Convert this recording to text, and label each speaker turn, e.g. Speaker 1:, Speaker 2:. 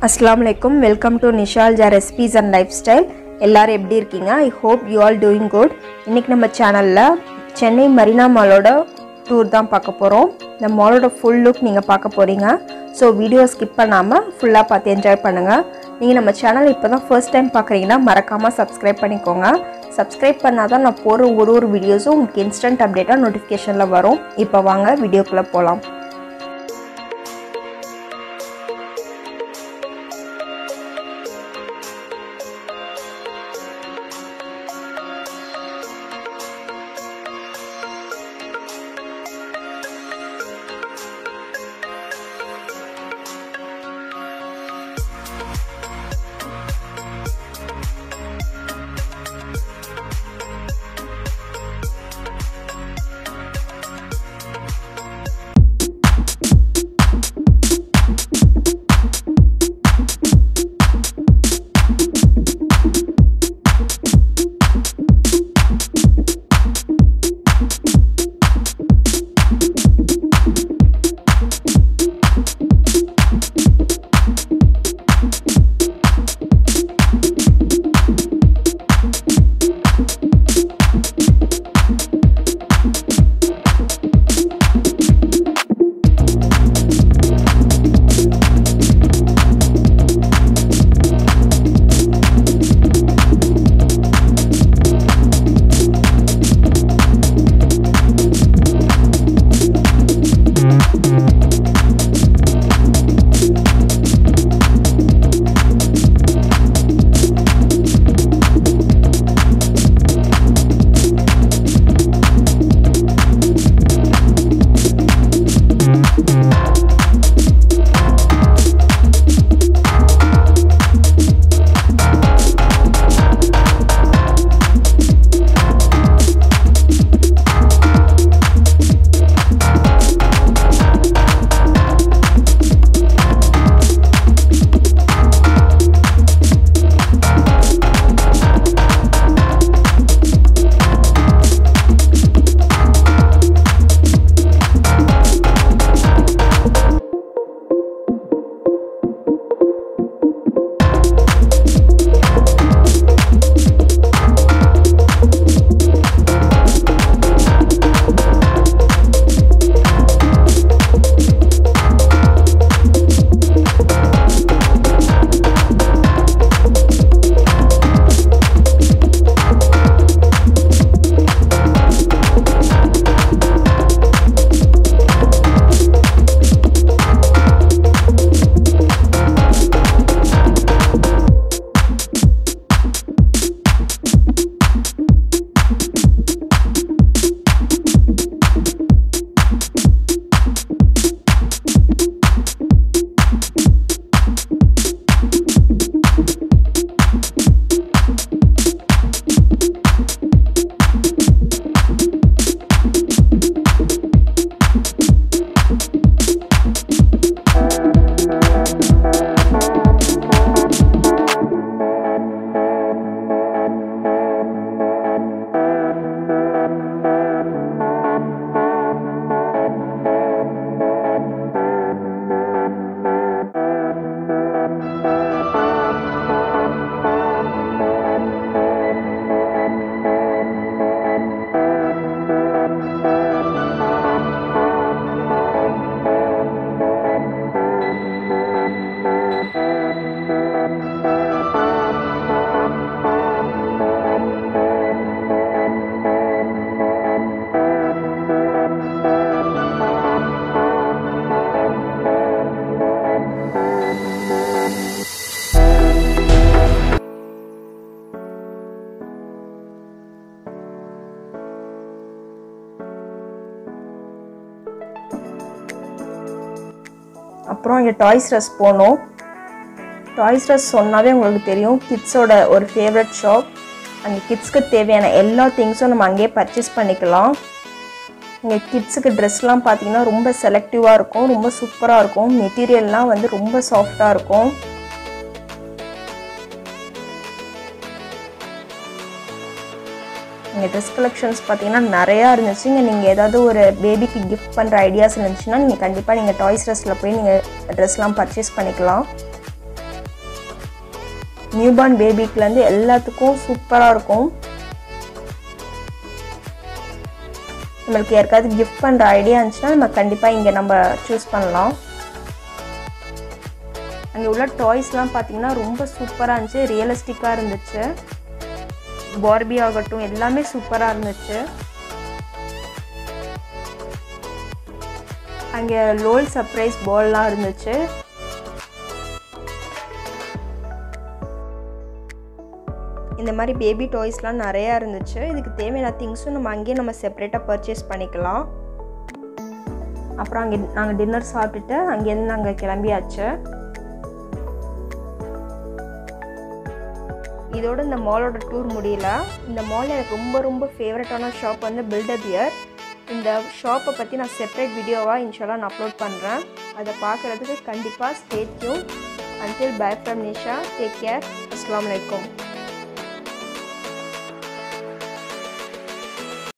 Speaker 1: அஸ்லாம் வலைக்கும் welcome to நிஷால் ஜா recipes and life style எப்படி இருக்கீங்க I hope you all doing good இன்றைக்கி நம்ம சேனலில் சென்னை மரீனா மாலோட டூர் தான் பார்க்க போகிறோம் இந்த மாலோட ஃபுல் லுக் நீங்கள் பார்க்க போகிறீங்க ஸோ வீடியோ ஸ்கிப் பண்ணாமல் ஃபுல்லாக பார்த்து என்ஜாய் பண்ணுங்கள் நீங்கள் நம்ம சேனல் இப்போ தான் ஃபர்ஸ்ட் டைம் பார்க்குறீங்கன்னா மறக்காமல் சப்ஸ்கிரைப் பண்ணிக்கோங்க சப்ஸ்கிரைப் பண்ணால் தான் நான் போகிற ஒரு ஒரு வீடியோஸும் உங்களுக்கு இன்ஸ்டன்ட் அப்டேட்டாக நோட்டிஃபிகேஷனில் வரும் இப்போ வாங்க வீடியோக்குள்ளே போகலாம் அப்புறம் இங்கே டாய்ஸ் ட்ரெஸ் போனோம் டாய்ஸ் ட்ரெஸ் சொன்னாவே உங்களுக்கு தெரியும் கிட்ஸோட ஒரு ஃபேவரட் ஷாப் அந்த கிட்ஸ்க்கு தேவையான எல்லா திங்ஸும் நம்ம அங்கேயே பர்ச்சேஸ் பண்ணிக்கலாம் இங்கே கிட்ஸுக்கு ட்ரெஸ்லாம் பார்த்தீங்கன்னா ரொம்ப செலக்டிவாக இருக்கும் ரொம்ப சூப்பராக இருக்கும் மெட்டீரியல்லாம் வந்து ரொம்ப சாஃப்டாக இருக்கும் இங்கே ட்ரெஸ் கலெக்ஷன்ஸ் பார்த்தீங்கன்னா நிறையா இருந்துச்சு இங்கே நீங்கள் ஏதாவது ஒரு பேபிக்கு கிஃப்ட் பண்ணுற ஐடியாஸ் இருந்துச்சுன்னா நீங்கள் கண்டிப்பாக நீங்கள் டாய்ஸ் ட்ரெஸ்ஸில் போய் நீங்கள் ட்ரெஸ்லாம் பர்ச்சேஸ் பண்ணிக்கலாம் நியூபார்ன் பேபிக்குலேருந்து எல்லாத்துக்கும் சூப்பராக இருக்கும் நம்மளுக்கு யாருக்காவது கிஃப்ட் பண்ணுற ஐடியா இருந்துச்சுன்னா நம்ம கண்டிப்பாக இங்கே நம்ம சூஸ் பண்ணலாம் அங்கே உள்ள டாய்ஸ்லாம் பார்த்தீங்கன்னா ரொம்ப சூப்பராக இருந்துச்சு ரியலிஸ்டிக்காக இருந்துச்சு பார்பி ஆகட்டும் எல்லாமே சூப்பராக இருந்துச்சு அங்கே லோல் சர்ப்ரைஸ் பால்லாம் இருந்துச்சு இந்த மாதிரி பேபி டாய்ஸ்லாம் நிறையா இருந்துச்சு இதுக்கு தேவையான திங்ஸும் நம்ம அங்கேயே நம்ம செப்பரேட்டாக பர்ச்சேஸ் பண்ணிக்கலாம் அப்புறம் அங்கே நாங்கள் டின்னர் சாப்பிட்டுட்டு அங்கேருந்து நாங்கள் கிளம்பியாச்சு இதோட இந்த மாலோட டூர் முடியல இந்த மால் எனக்கு ரொம்ப ரொம்ப ஃபேவரட்டான ஷாப் வந்து பில்டப் இயர் இந்த ஷாப்பை பற்றி நான் செப்பரேட் வீடியோவாக இன்ஷாலாக நான் அப்லோட் பண்ணுறேன் அதை பார்க்குறதுக்கு கண்டிப்பாக stay tuned until bye from Nisha take care அஸ்லாம் வலைக்கம்